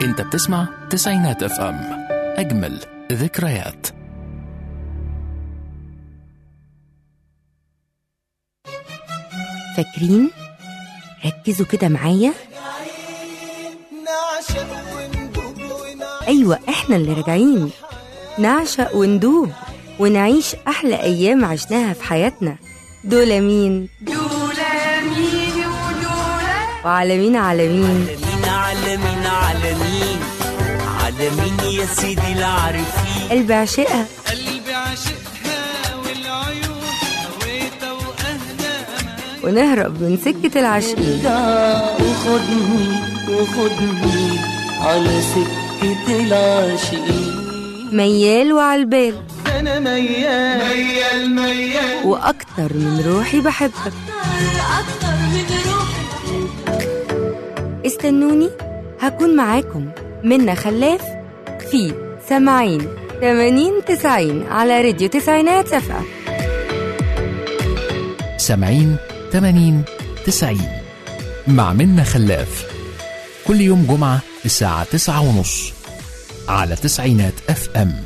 انت بتسمع تسعينات اف ام اجمل ذكريات فاكرين ركزوا كده معايا ايوه احنا اللي راجعين نعشق وندوب ونعيش احلى ايام عشناها في حياتنا دول مين وعلى مين على مين عالمين عالمين عالمين عالمين يا سيدي العارفين قلب عشقها قلبي عاشقها والعيون هويتها واهلها معايا ونهرب من سكة العاشقين وخدني وخدني على سكة العاشقين ميال وعالبال انا ميال ميال ميال واكتر من روحي بحبك استنوني هكون معاكم منا خلاف في سامعين 80 90 على راديو تسعينات اف ام سامعين 80 90 مع منا خلاف كل يوم جمعة الساعة تسعة ونص على تسعينات اف ام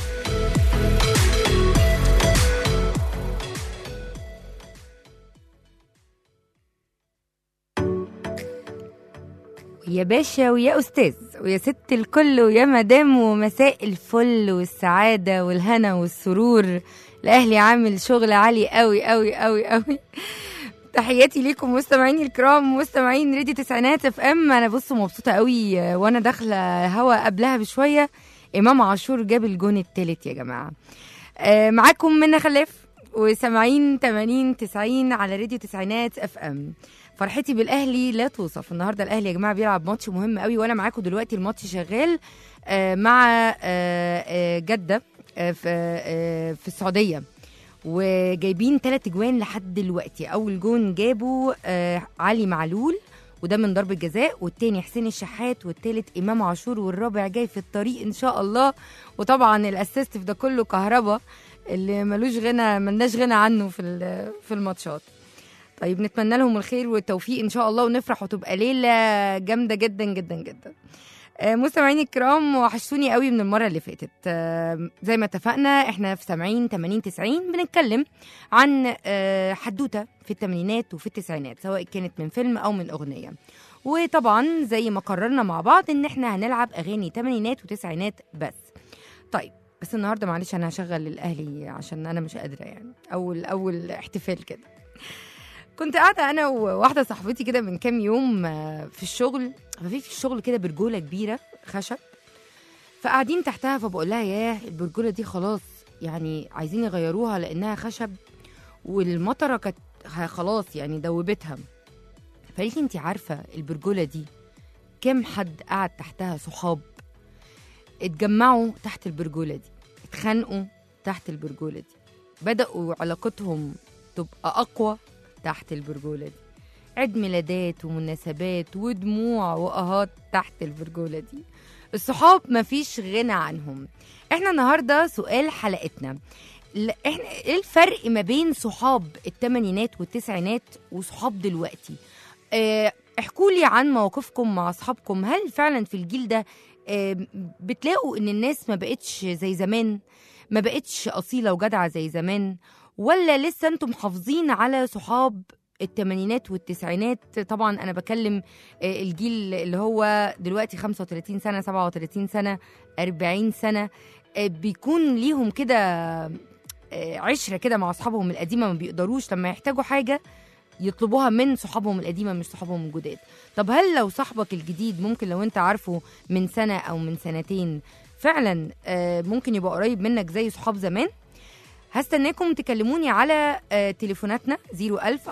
يا باشا ويا استاذ ويا ست الكل ويا مدام ومساء الفل والسعاده والهنا والسرور الاهلي عامل شغل عالي قوي قوي قوي قوي تحياتي ليكم مستمعيني الكرام مستمعين راديو تسعينات اف ام انا بص مبسوطه قوي آه، وانا داخله هوا قبلها بشويه امام عاشور جاب الجون التالت يا جماعه آه، معاكم منى خلاف وسامعين 80 90 على راديو تسعينات اف ام فرحتي بالاهلي لا توصف النهارده الاهلي يا جماعه بيلعب ماتش مهم قوي وانا معاكم دلوقتي الماتش شغال آه، مع آه، آه، جده آه، في آه، في السعوديه وجايبين ثلاث اجوان لحد دلوقتي اول جون جابه آه، علي معلول وده من ضربة جزاء والتاني حسين الشحات والتالت إمام عاشور والرابع جاي في الطريق إن شاء الله وطبعا الأسيست في ده كله كهربا اللي ملوش غنى ملناش غنى عنه في ال- في الماتشات طيب نتمنى لهم الخير والتوفيق ان شاء الله ونفرح وتبقى ليله جامده جدا جدا جدا آه، مستمعيني الكرام وحشتوني قوي من المره اللي فاتت آه، زي ما اتفقنا احنا في 70 80 90 بنتكلم عن آه، حدوته في الثمانينات وفي التسعينات سواء كانت من فيلم او من اغنيه وطبعا زي ما قررنا مع بعض ان احنا هنلعب اغاني ثمانينات وتسعينات بس طيب بس النهارده معلش انا هشغل الاهلي عشان انا مش قادره يعني اول اول احتفال كده كنت قاعده انا وواحده صاحبتي كده من كام يوم آه، في الشغل ففي في الشغل كده برجوله كبيره خشب فقاعدين تحتها فبقول لها ياه البرجوله دي خلاص يعني عايزين يغيروها لانها خشب والمطره كانت ه- خلاص يعني دوبتها فقالت لي انت عارفه البرجوله دي كام حد قعد تحتها صحاب اتجمعوا تحت البرجوله دي اتخانقوا تحت البرجوله دي بدأوا علاقتهم تبقى أقوى تحت البرجولة دي عيد ميلادات ومناسبات ودموع وقهات تحت البرجولة دي الصحاب مفيش غنى عنهم احنا النهاردة سؤال حلقتنا ل- احنا ايه الفرق ما بين صحاب الثمانينات والتسعينات وصحاب دلوقتي اه احكوا لي عن مواقفكم مع اصحابكم هل فعلا في الجيل ده اه بتلاقوا ان الناس ما بقتش زي زمان ما بقتش اصيله وجدعه زي زمان ولا لسه انتم محافظين على صحاب الثمانينات والتسعينات طبعا انا بكلم آه، الجيل اللي هو دلوقتي 35 سنه 37 سنه 40 سنه آه، بيكون ليهم كده آه، عشره كده مع اصحابهم القديمه ما بيقدروش لما يحتاجوا حاجه يطلبوها من صحابهم القديمه مش صحابهم الجداد طب هل لو صاحبك الجديد ممكن لو انت عارفه من سنه او من سنتين فعلا آه، ممكن يبقى قريب منك زي صحاب زمان هستناكم تكلموني على آه، تليفوناتنا 01000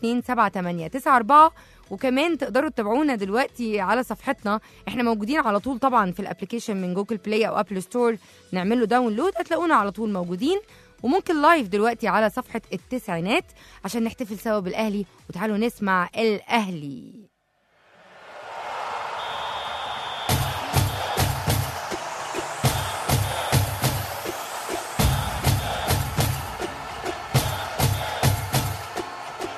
427 وكمان تقدروا تتابعونا دلوقتي على صفحتنا احنا موجودين على طول طبعا في الابلكيشن من جوجل بلاي او ابل ستور نعمل له داونلود هتلاقونا على طول موجودين وممكن لايف دلوقتي على صفحة التسعينات عشان نحتفل سوا بالأهلي وتعالوا نسمع الأهلي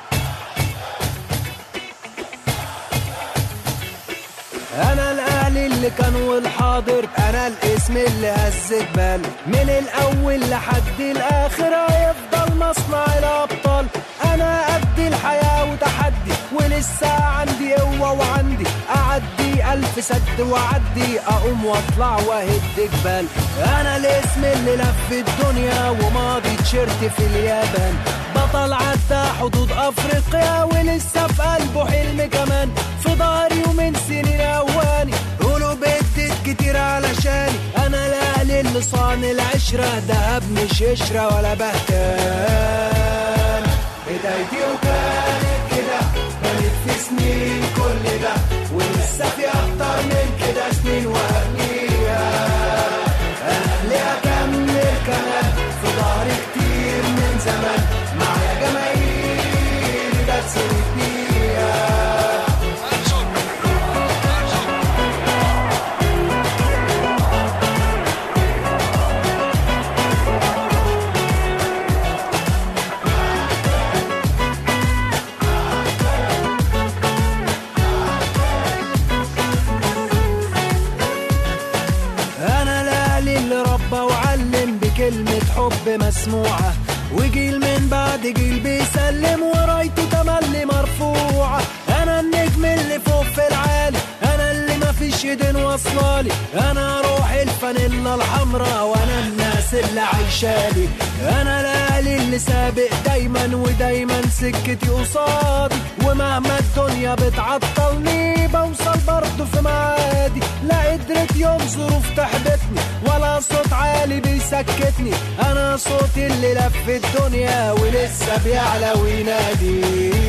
انا الاهلي اللي كان والحاضر انا الاسم اللي هز جبال من الاول لحد الاخر هيفضل مصنع الابطال انا قد الحياه وتحدي ولسه عندي قوه وعندي اعدي الف سد واعدي اقوم واطلع واهد جبال انا الاسم اللي لف الدنيا وماضي تيشيرت في اليابان بطل عدى حدود افريقيا ولسه في قلبه حلم كمان في ضهري ومن سنين اواني قولوا بدت كتير علشاني انا الاهل اللي صان العشره دهب مش قشره ولا بهتان بدايتي وكانت كده بنت في سنين كل ده ولسه في اكتر من كده سنين وهنيها اهلي اكمل كمان في ظهري كتير من زمان معايا جماهيري بتسند بيها انا الاهلي اللي ربى وعلم بكلمة حب مسموعة وجيل من بعد جيل بيسلم ورايته تملي مرفوعة انا النجم اللي فوق في العالي انا اللي مفيش ايدين واصلالي انا روح الفانيلا الحمراء وانا الناس اللي عايشالي انا الاهلي اللي سابق دايما ودايما سكتي قصادي ومهما الدنيا بتعطلني بوصل برضه في معادي لا قدرت يوم ظروف تحبطني ولا صوت عالي بيسكتني انا صوتي اللي لف الدنيا ولسه بيعلى وينادي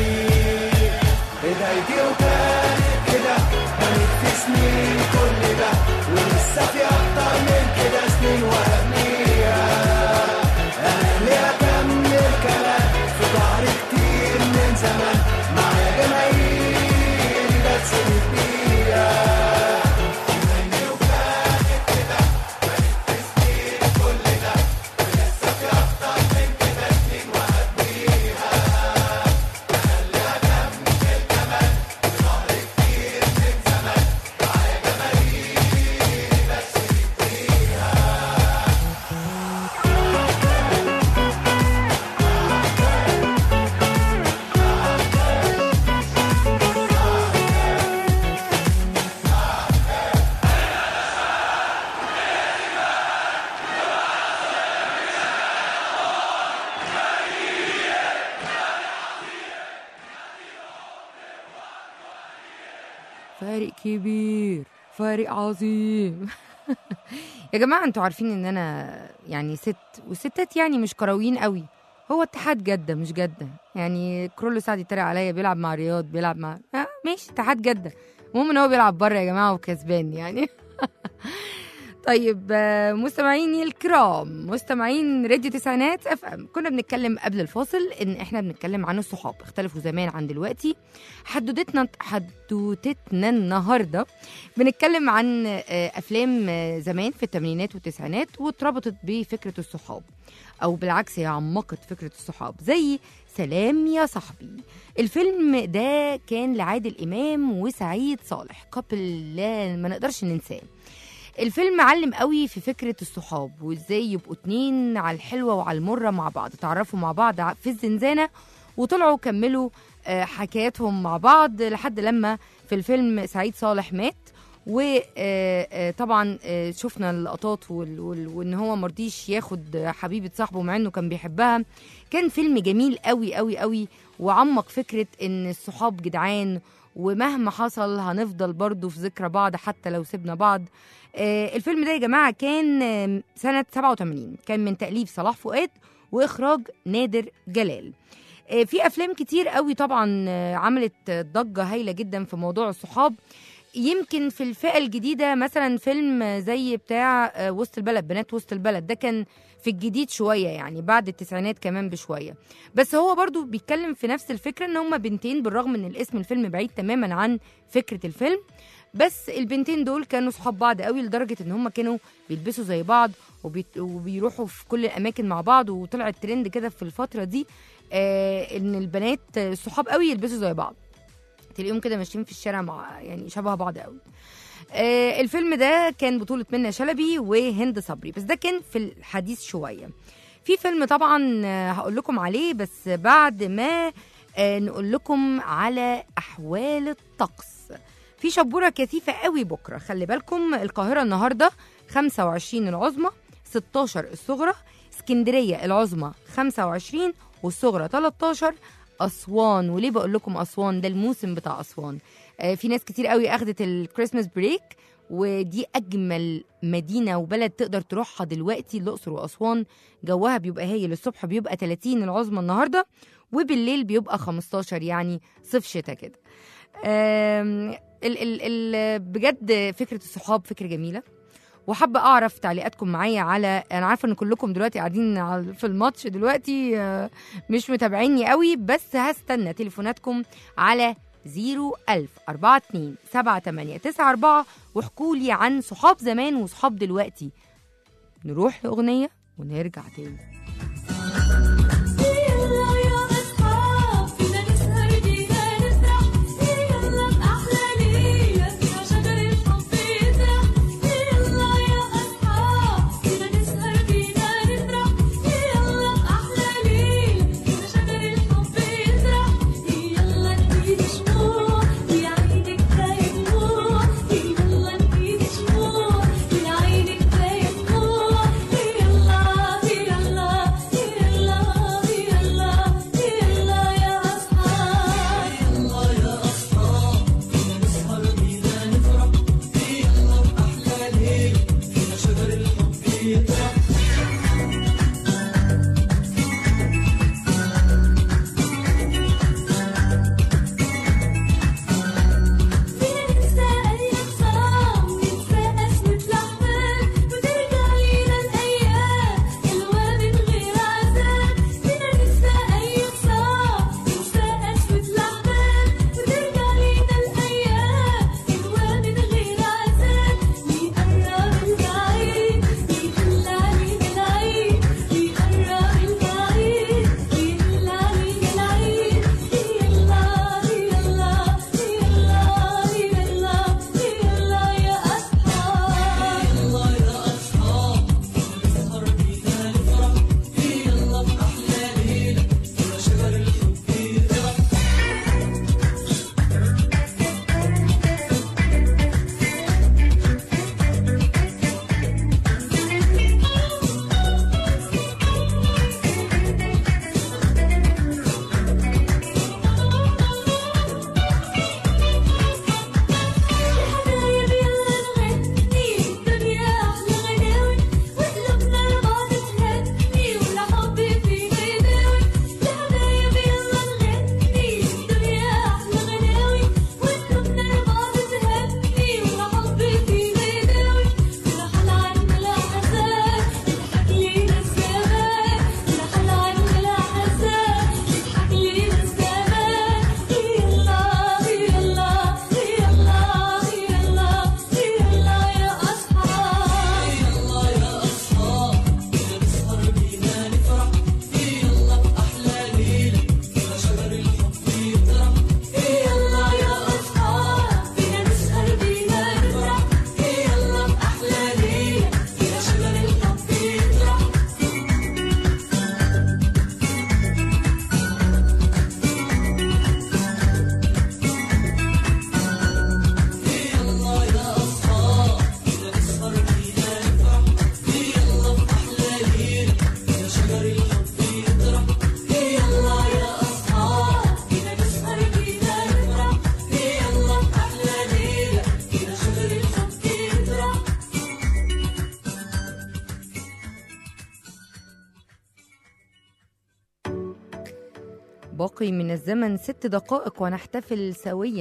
بدايتي وكانت كده كانت في سنين كل ده ولسه في اكتر من كده سنين وهبنيها اهلي اكمل كمان في ظهري كتير من زمان معايا جماهيري بتسند بيها فارق كبير فارق عظيم يا جماعة انتوا عارفين ان انا يعني ست والستات يعني مش كرويين قوي هو اتحاد جدة مش جدة يعني كرولو سعد يتريق عليا بيلعب مع رياض بيلعب مع آه ماشي اتحاد جدة المهم ان هو بيلعب بره يا جماعة وكسبان يعني طيب آه، مستمعيني الكرام مستمعين راديو تسعينات اف ام كنا بنتكلم قبل الفاصل ان احنا بنتكلم عن الصحاب اختلفوا زمان عن دلوقتي حدوتتنا حدوتتنا النهارده بنتكلم عن آه، افلام آه، زمان في الثمانينات والتسعينات واتربطت بفكره الصحاب او بالعكس هي عمقت فكره الصحاب زي سلام يا صاحبي الفيلم ده كان لعادل امام وسعيد صالح كابل لا ما نقدرش ننساه الفيلم علم قوي في فكرة الصحاب وازاي يبقوا اتنين على الحلوة وعلى المرة مع بعض تعرفوا مع بعض ع- في الزنزانة وطلعوا كملوا آه، حكاياتهم مع بعض لحد لما في الفيلم سعيد صالح مات وطبعا شفنا اللقطات وال- وال- وان هو مرضيش ياخد حبيبه صاحبه مع انه كان بيحبها كان فيلم جميل قوي قوي قوي وعمق فكره ان الصحاب جدعان ومهما حصل هنفضل برضو في ذكرى بعض حتى لو سيبنا بعض آه، الفيلم ده يا جماعه كان آه، سنه 87 كان من تاليف صلاح فؤاد واخراج نادر جلال آه، في افلام كتير قوي طبعا آه، عملت ضجه هايله جدا في موضوع الصحاب يمكن في الفئه الجديده مثلا فيلم آه، زي بتاع آه، وسط البلد بنات وسط البلد ده كان في الجديد شويه يعني بعد التسعينات كمان بشويه بس هو برضو بيتكلم في نفس الفكره ان هما بنتين بالرغم ان الاسم الفيلم بعيد تماما عن فكره الفيلم بس البنتين دول كانوا صحاب بعض قوي لدرجه ان هم كانوا بيلبسوا زي بعض وبيت- وبيروحوا في كل الاماكن مع بعض وطلع الترند كده في الفتره دي آه ان البنات آه، صحاب قوي يلبسوا زي بعض تلاقيهم كده ماشيين في الشارع مع يعني شبه بعض قوي آه الفيلم ده كان بطولة منى شلبي وهند صبري بس ده كان في الحديث شوية في فيلم طبعا آه، هقول لكم عليه بس بعد ما آه، نقول لكم على أحوال الطقس في شبورة كثيفة قوي بكرة خلي بالكم القاهرة النهاردة 25 العظمى 16 الصغرى اسكندرية العظمى 25 والصغرى 13 أسوان وليه بقول لكم أسوان ده الموسم بتاع أسوان آه، في ناس كتير قوي أخدت الكريسماس بريك ودي أجمل مدينة وبلد تقدر تروحها دلوقتي الأقصر وأسوان جوها بيبقى هايل الصبح بيبقى 30 العظمى النهاردة وبالليل بيبقى 15 يعني صيف شتاء كده آم، ال ال ال بجد فكرة الصحاب فكرة جميلة وحابة أعرف تعليقاتكم معايا على أنا عارفة إن كلكم دلوقتي قاعدين على- في الماتش دلوقتي آه، مش متابعيني قوي بس هستنى تليفوناتكم على 01000 42 78 94 واحكوا لي عن صحاب زمان وصحاب دلوقتي نروح لأغنية ونرجع تاني يلا يا أصحاب فينا نسهر بينا نفرح يلا بأحلى ليلة فيها شجر الحب يزرع يلا يا أصحاب فينا نسهر بينا نفرح يلا بأحلى ليلة فيها شجر الحب يزرع يلا نزيد شموع يا عيني كفاية دموع يلا نزيد شموع يا عيني كفاية دموع يلا يلا يلا باقي من الزمن ست دقائق ونحتفل سويا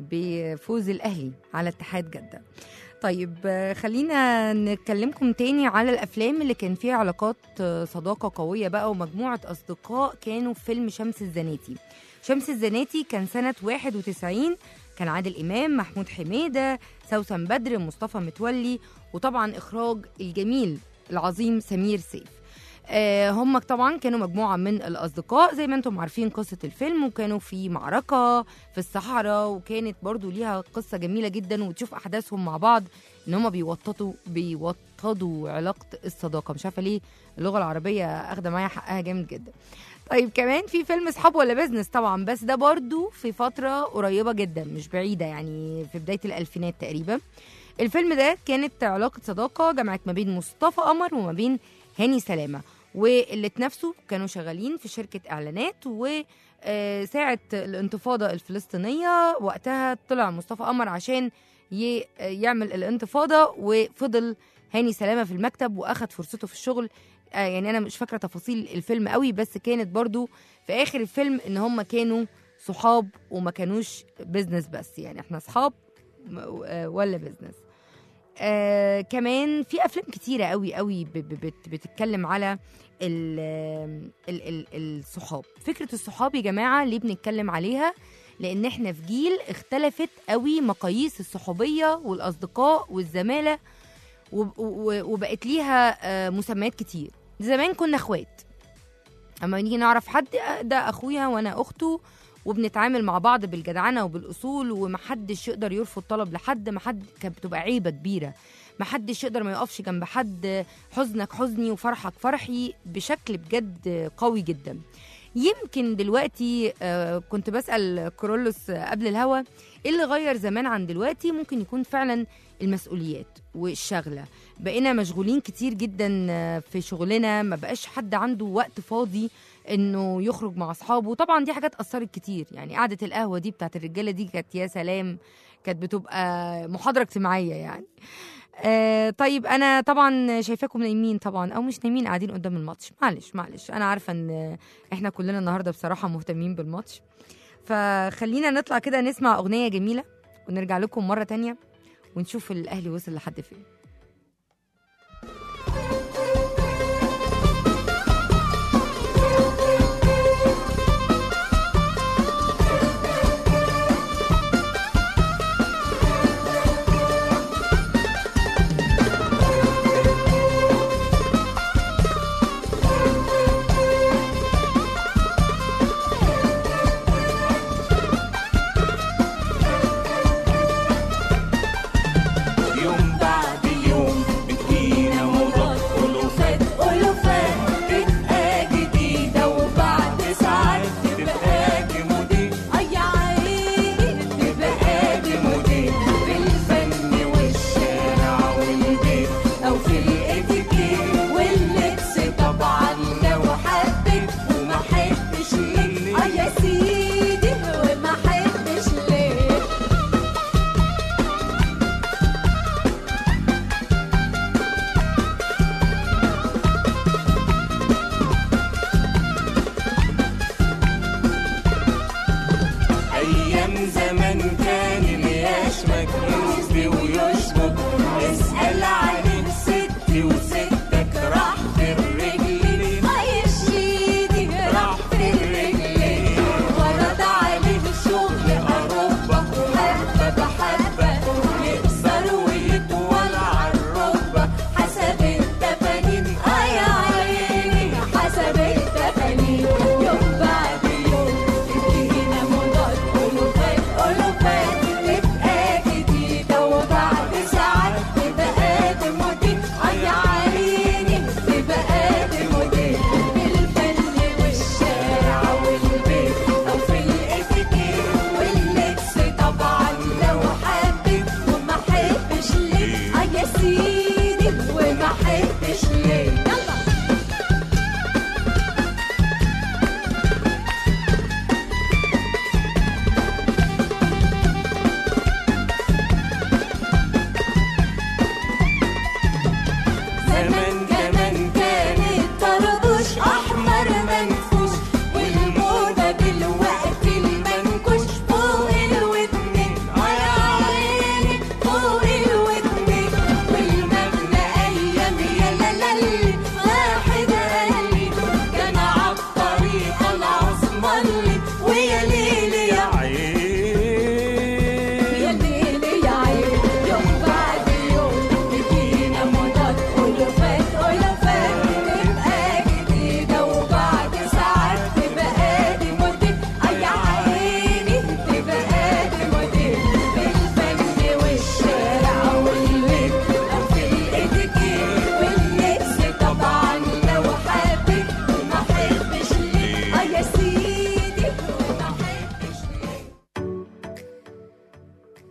بفوز الأهلي على اتحاد جدة طيب آه، خلينا نتكلمكم تاني على الأفلام اللي كان فيها علاقات آه، صداقة قوية بقى ومجموعة أصدقاء كانوا في فيلم شمس الزناتي شمس الزناتي كان سنة 91 كان عادل إمام محمود حميدة سوسن بدر مصطفى متولي وطبعا إخراج الجميل العظيم سمير سيف آه، هم طبعا كانوا مجموعة من الأصدقاء زي ما انتم عارفين قصة الفيلم وكانوا في معركة في الصحراء وكانت برضو ليها قصة جميلة جدا وتشوف أحداثهم مع بعض إن هم بيوططوا بيوطدوا علاقة الصداقة مش عارفة ليه اللغة العربية أخدة معايا حقها جامد جدا طيب كمان في فيلم اصحاب ولا بيزنس طبعا بس ده برضو في فترة قريبة جدا مش بعيدة يعني في بداية الألفينات تقريبا الفيلم ده كانت علاقة صداقة جمعت ما بين مصطفى قمر وما بين هاني سلامة واللي اتنافسوا كانوا شغالين في شركة إعلانات وساعة الانتفاضة الفلسطينية وقتها طلع مصطفى قمر عشان ي- يعمل الانتفاضة وفضل هاني سلامة في المكتب وأخد فرصته في الشغل آه، يعني أنا مش فاكرة تفاصيل الفيلم قوي بس كانت برضو في آخر الفيلم إن هم كانوا صحاب وما كانوش بيزنس بس يعني احنا صحاب م- آه، ولا بيزنس آه كمان في افلام كتيره قوي قوي ب- ب- بت بتتكلم على ال ال ال الصحاب فكره الصحاب يا جماعه ليه بنتكلم عليها لان احنا في جيل اختلفت قوي مقاييس الصحوبيه والاصدقاء والزماله وب- و- وبقت ليها آه، مسميات كتير زمان كنا اخوات اما نيجي نعرف حد آه، ده اخويا وانا اخته وبنتعامل مع بعض بالجدعنه وبالاصول ومحدش يقدر يرفض طلب لحد محد كانت بتبقى عيبه كبيره محدش يقدر ما يقفش جنب حد حزنك حزني وفرحك فرحي بشكل بجد قوي جدا يمكن دلوقتي آه، كنت بسأل كرولوس آه، قبل الهوا ايه اللي غير زمان عن دلوقتي ممكن يكون فعلا المسؤوليات والشغلة بقينا مشغولين كتير جدا آه، في شغلنا ما بقاش حد عنده وقت فاضي انه يخرج مع اصحابه طبعا دي حاجات اثرت كتير يعني قعده القهوه دي بتاعت الرجاله دي كانت يا سلام كانت بتبقى محاضره اجتماعيه يعني آه طيب انا طبعا شايفاكم نايمين طبعا او مش نايمين قاعدين قدام الماتش معلش معلش انا عارفه ان احنا كلنا النهارده بصراحه مهتمين بالماتش فخلينا نطلع كده نسمع اغنيه جميله ونرجع لكم مره تانية ونشوف الاهلي وصل لحد فين يوم بعد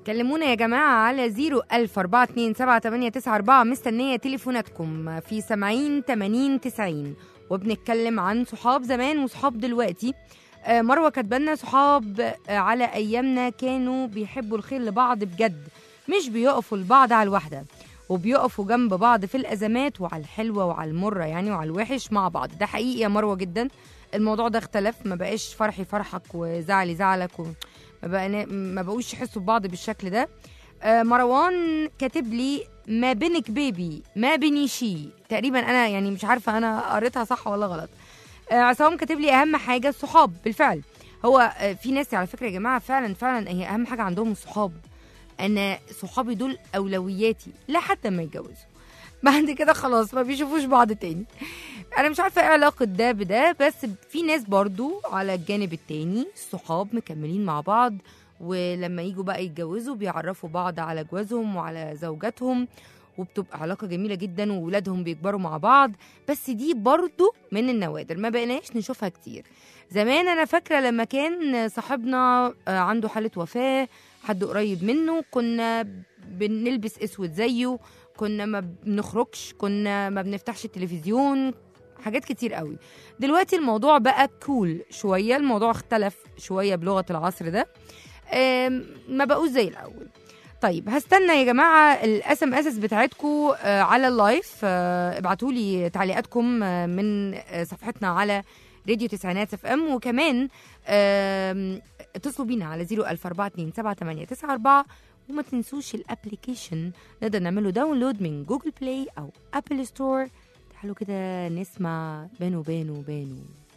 كلمونا يا جماعة على 014278994 مستنية تليفوناتكم في سامعين 80 90 وبنتكلم عن صحاب زمان وصحاب دلوقتي آه، مروة كاتبالنا صحاب آه، على أيامنا كانوا بيحبوا الخير لبعض بجد مش بيقفوا لبعض على الواحدة وبيقفوا جنب بعض في الأزمات وعلى الحلوة وعلى المرة يعني وعلى الوحش مع بعض ده حقيقي يا مروة جدا الموضوع ده اختلف ما بقاش فرحي فرحك وزعلي زعلك و... ما, بقى ما بقوش يحسوا ببعض بالشكل ده آه، مروان كاتب لي ما بينك بيبي ما بيني شي تقريبا انا يعني مش عارفه انا قريتها صح ولا غلط آه، عصام كاتب لي اهم حاجه الصحاب بالفعل هو آه، في ناس على فكره يا جماعه فعلا فعلا هي اهم حاجه عندهم الصحاب انا صحابي دول اولوياتي لحد ما يتجوزوا بعد كده خلاص ما بيشوفوش بعض تاني انا مش عارفه ايه علاقه ده بده بس في ناس برضو على الجانب التاني الصحاب مكملين مع بعض ولما يجوا بقى يتجوزوا بيعرفوا بعض على جوازهم وعلى زوجاتهم وبتبقى علاقة جميلة جدا وولادهم بيكبروا مع بعض بس دي برضو من النوادر ما بقيناش نشوفها كتير زمان أنا فاكرة لما كان صاحبنا آه، عنده حالة وفاة حد قريب منه كنا بنلبس اسود زيه كنا ما بنخرجش كنا ما بنفتحش التلفزيون حاجات كتير قوي دلوقتي الموضوع بقى كول شوية الموضوع اختلف شوية بلغة العصر ده آم، ما بقوش زي الأول طيب هستنى يا جماعة الاس ام اس بتاعتكم على اللايف ابعتوا لي تعليقاتكم آه، من آه، صفحتنا على راديو تسعينات اف ام وكمان آم، اتصلوا بينا على 004278994 وما تنسوش الابلكيشن نقدر نعمله داونلود من جوجل بلاي او ابل ستور تعالوا كده نسمع بانو بانو بانو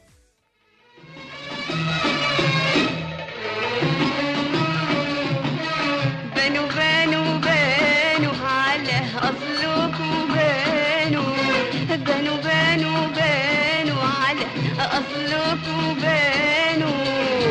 بانوا بانوا بانوا على أصلكم بانوا بانوا بانوا بانوا على أصلكم بانوا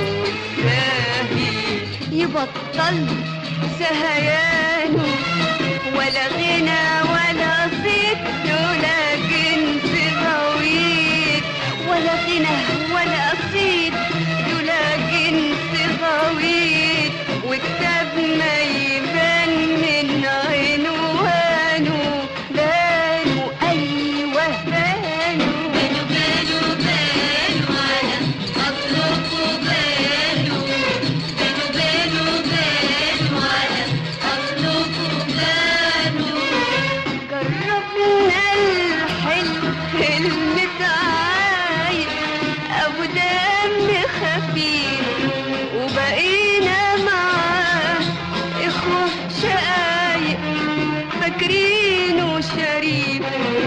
باهي يبطل سهيانه ولا غنى ولا صيت ولا جنس غويت ولا غنى ولا صيت ولا جنس غويت وكتاب ما يبان من عنوانه بانوا ايوه بانوا بانوا بانوا بانوا على اصلكم بانوا بانوا بانوا بانوا على اصلكم بانوا جربنا الحلو المتعايش ابو دم خفيف وبقينا معاه اخوة شقايق فاكرينه شريف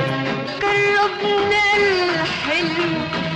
جربنا الحلو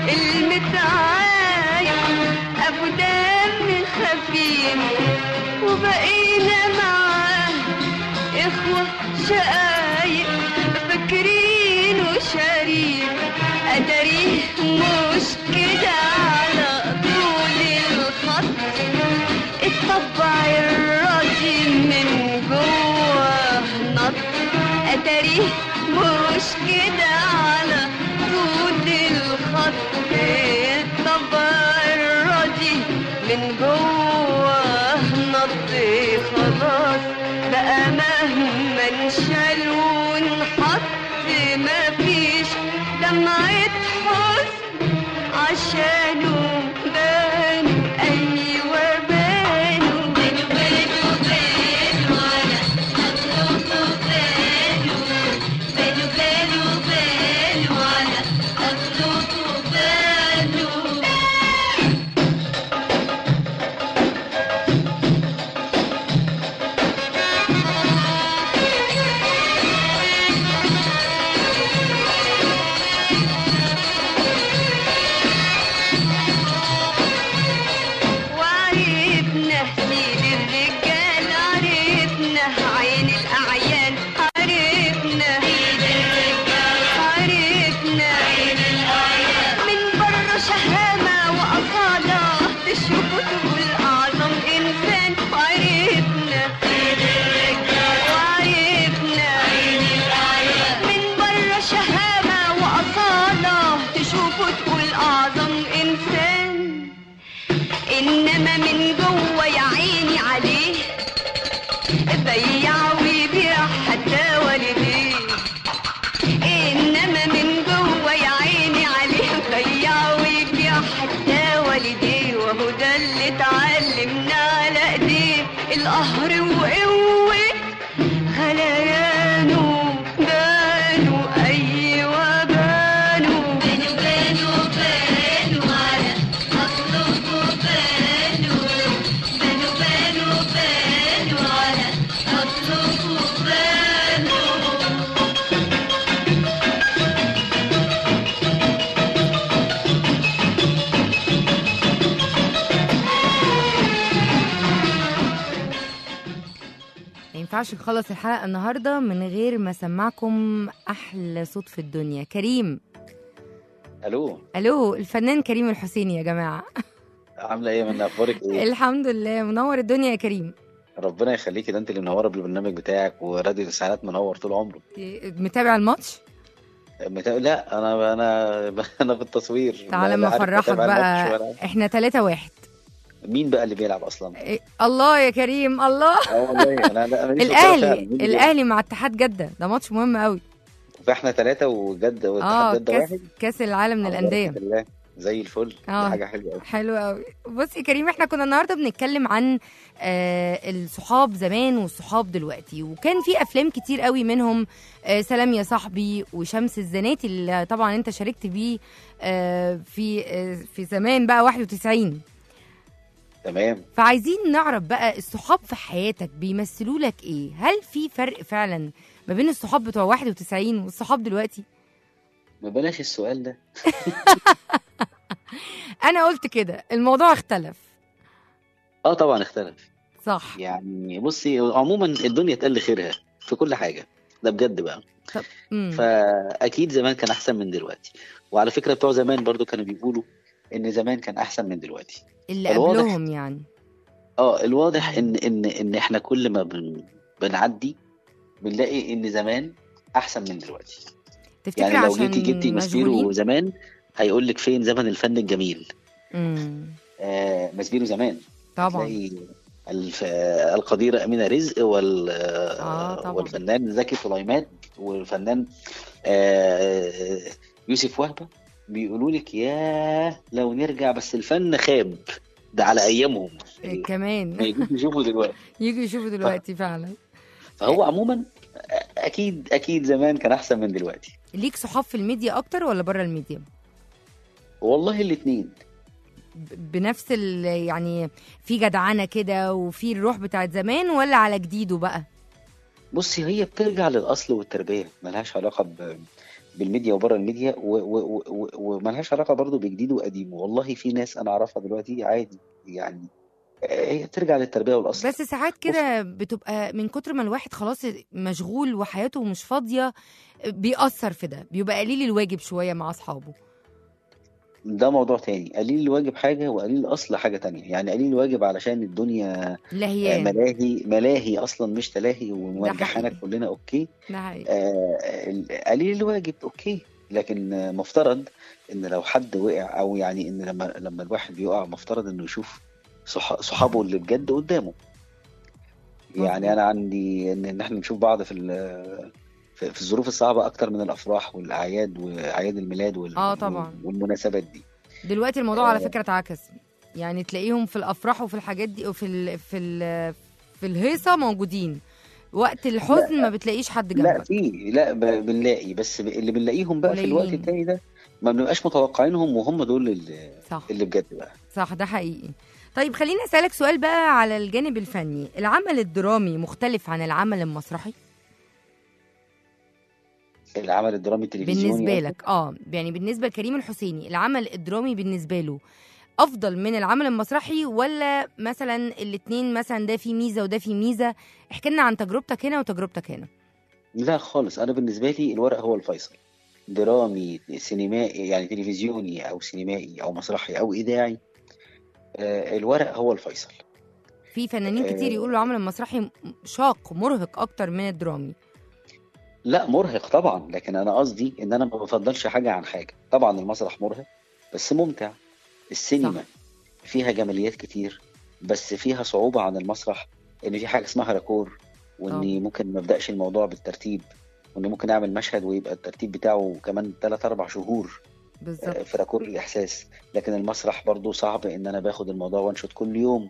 المتعايش ابو دم خفيف وبقينا معاه اخوة شقايق فاكرينه شريف ادريه مش كده على طول الخط الطبع الراضي من جوه نط اتاريه مش كده على طول الخط الطبع الراضي من جوه نط خلاص بقى مهما انشال ونحط مفيش دمعة حزن عشانه بانوا ايوه بانوا بانوا بانوا بانوا على اصلكم بانوا بانوا بانوا بانوا على اصلكم بانوا القهر وقوة غليانه بانوا أيوة بانوا بانوا بانوا بانوا على أطلبوا بانوا بانوا بانوا بانوا على أطلبوا بانوا ما ينفعش نخلص الحلقة النهاردة من غير ما أسمعكم أحلى صوت في الدنيا كريم الو ألو الفنان كريم الحسيني يا جماعة عامله ايه من اخبارك ايه الحمد لله منور الدنيا يا كريم ربنا يخليكي ده انت اللي منوره بالبرنامج بتاعك وراديو التسعينات منور طول عمره متابع الماتش مت... لا انا انا انا في التصوير تعالى لا- ما لا عارف افرحك أتابع الماتش بقى ولا- احنا 3 واحد مين بقى اللي بيلعب اصلا إيه، الله يا كريم الله اه والله انا لا ماليش في الكورة فعلا. الاهلي مين اللي الاهلي مع اتحاد جده ده ماتش مهم قوي بيلعب؟ فاحنا ثلاثه وجد اه واتحاد جده كاس واحد كاس العالم الله للانديه يبارك الله. زي الفل آه. دي حاجه حلوه قوي حلو قوي بص يا كريم احنا كنا النهارده بنتكلم عن آه الصحاب زمان والصحاب دلوقتي وكان في افلام كتير قوي منهم آه سلام يا صاحبي وشمس الزناتي اللي طبعا انت شاركت بيه آه في آه في زمان بقى 91 تمام فعايزين نعرف بقى الصحاب في حياتك بيمثلوا لك ايه هل في فرق فعلا ما بين الصحاب بتوع 91 والصحاب دلوقتي ما بلاش السؤال ده انا قلت كده الموضوع اختلف اه طبعا اختلف صح يعني بصي عموما الدنيا تقل خيرها في كل حاجه ده بجد بقى مم. فاكيد زمان كان احسن من دلوقتي وعلى فكره بتوع زمان برضو كانوا بيقولوا ان زمان كان احسن من دلوقتي اللي الواضح- قبلهم يعني اه الواضح ان ان ان احنا كل ما بن بنعدي بنلاقي ان زمان احسن من دلوقتي تفتكر يعني لو عشان جيتي جبتي ماسبيرو مشغولين؟ زمان هيقول لك فين زمن الفن الجميل مم. آه ماسبيرو زمان طبعا تلاقي الف... القديرة أمينة رزق وال... آه، طبعا. والفنان زكي سليمان والفنان آه، يوسف وهبة بيقولوا لك ياه لو نرجع بس الفن خاب ده على أيامهم إيه ما كمان يجوش يشوفوا دلوقتي يجوا يشوفوا دلوقتي فعلا فهو عموما أكيد أكيد زمان كان أحسن من دلوقتي ليك صحاب في الميديا اكتر ولا بره الميديا والله الاتنين ب- بنفس ال يعني في جدعنه كده وفي الروح بتاعت زمان ولا على جديده بقى بصي هي بترجع للأصل والتربية ملهاش علاقة ب... بالميديا وبره الميديا و- و- و- وملهاش علاقة برضو بجديد وقديم والله في ناس أنا أعرفها دلوقتي عادي يعني آه، هي بترجع للتربية والأصل بس ساعات كده بتبقى من كتر ما الواحد خلاص مشغول وحياته مش فاضيه بيأثر في ده بيبقى قليل الواجب شويه مع اصحابه ده موضوع تاني قليل الواجب حاجة وقليل الأصل حاجة تانية يعني قليل الواجب علشان الدنيا آه، لهيان ملاهي ملاهي أصلا مش تلاهي حقيقي. ومرجحانا كلنا أوكي ده حقيقي آه، ال- قليل الواجب أوكي لكن آه، مفترض إن لو حد وقع أو يعني إن لما لما الواحد بيقع مفترض إنه يشوف صح- صحابه اللي بجد قدامه يعني مظبوط. أنا عندي إن إن إحنا نشوف بعض في ال- في في الظروف الصعبة أكتر من الأفراح والأعياد وأعياد الميلاد وال- آه، طبعا. والمناسبات دي دلوقتي الموضوع على آه. فكره اتعكس يعني تلاقيهم في الافراح وفي الحاجات دي وفي ال في ال في الهيصه موجودين وقت الحزن ما بتلاقيش حد لا جنبك في لا ب- بنلاقي بس ب- اللي بنلاقيهم بقى في الوقت قليلين. التاني ده ما بنبقاش متوقعينهم وهم دول اللي, صح اللي بجد بقى صح ده حقيقي طيب خليني اسالك سؤال بقى على الجانب الفني العمل الدرامي مختلف عن العمل المسرحي العمل الدرامي التلفزيوني بالنسبه قصدك؟ لك اه يعني بالنسبه لكريم الحسيني العمل الدرامي بالنسبه له افضل من العمل المسرحي ولا مثلا الاتنين مثلا ده فيه ميزه وده فيه ميزه احكي لنا عن تجربتك هنا وتجربتك هنا لا خالص انا بالنسبه لي الورق هو الفيصل درامي سينمائي يعني تلفزيوني او سينمائي او مسرحي او اذاعي آه الورق هو الفيصل في فنانين كتير آه. يقولوا العمل المسرحي شاق مرهق اكتر من الدرامي لا مرهق طبعا لكن انا قصدي ان انا ما بفضلش حاجه عن حاجه طبعا المسرح مرهق بس ممتع السينما صح. فيها جماليات كتير بس فيها صعوبه عن المسرح ان في حاجه اسمها راكور واني آه. ممكن ما ابداش الموضوع بالترتيب واني ممكن اعمل مشهد ويبقى الترتيب بتاعه كمان 3 4 شهور آه، بالظبط في راكور الاحساس لكن المسرح برضو صعب ان انا باخد الموضوع وانشط كل يوم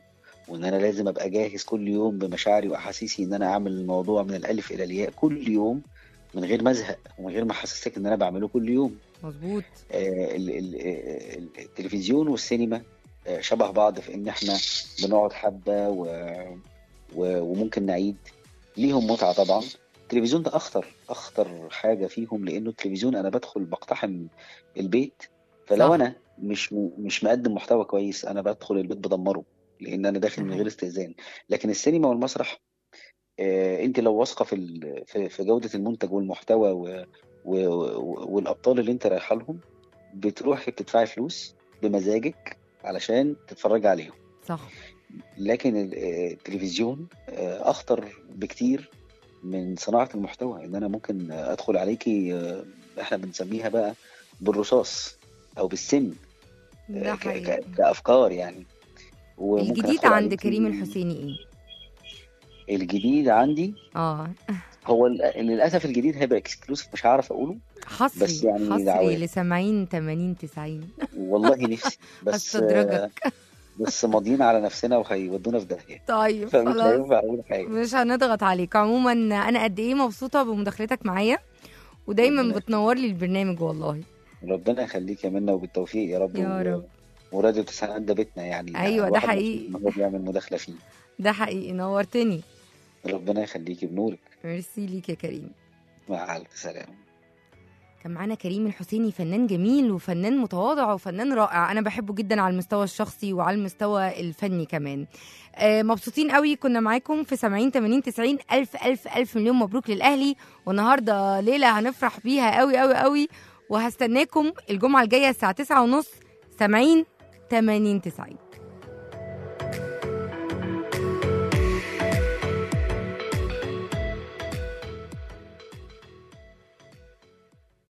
وان انا لازم ابقى جاهز كل يوم بمشاعري واحاسيسي ان انا اعمل الموضوع من الالف الى الياء كل يوم من غير ما ازهق ومن غير ما احسسك ان انا بعمله كل يوم مظبوط آه، ال- ال- آه، التلفزيون والسينما آه، شبه بعض في ان احنا بنقعد حبه و... و... وممكن نعيد ليهم متعه طبعا التلفزيون ده اخطر اخطر حاجه فيهم لانه التلفزيون انا بدخل بقتحم البيت فلو صح. انا مش م- مش مقدم محتوى كويس انا بدخل البيت بدمره لان انا داخل من صحيح. غير استئذان لكن السينما والمسرح آه، انت لو واثقه في ال- في في جوده المنتج والمحتوى و... و... و- والابطال اللي انت رايحه لهم بتروحي بتدفعي فلوس بمزاجك علشان تتفرجي عليهم صح لكن ال- آه، التلفزيون آه، اخطر بكتير من صناعه المحتوى ان انا ممكن ادخل عليكي آه، احنا بنسميها بقى بالرصاص او بالسم ده آه، ك- حقيقي ك- كافكار يعني وممكن الجديد أدخل عند عليكي- كريم الحسيني ايه الجديد عندي اه هو ال- للاسف الجديد هيبقى اكسكلوسيف مش هعرف اقوله حصري بس يعني حصري دعوات. لسامعين 80 90 والله نفسي بس هستدرجك بس ماضيين على نفسنا وهيودونا في داهيه طيب فمش خلاص هينفع اقول حاجه مش هنضغط عليك عموما انا قد ايه مبسوطه بمداخلتك معايا ودايما ربنا بتنور لي البرنامج والله ربنا يخليك يا منى وبالتوفيق يا رب يا و- رب. وراديو تسعين ده بيتنا يعني أيوة، ده الواحد حقيقي. مبسوط إن هو بيعمل مداخله فيه ده حقيقي نورتني ربنا يخليكي بنورك ميرسي ليك يا كريم مع الف سلامه كان معانا كريم الحسيني فنان جميل وفنان متواضع وفنان رائع انا بحبه جدا على المستوى الشخصي وعلى المستوى الفني كمان آه، مبسوطين قوي كنا معاكم في 70 80 90 الف الف الف مليون مبروك للاهلي والنهارده ليله هنفرح بيها قوي قوي قوي وهستناكم الجمعه الجايه الساعه 9:30 70 80 90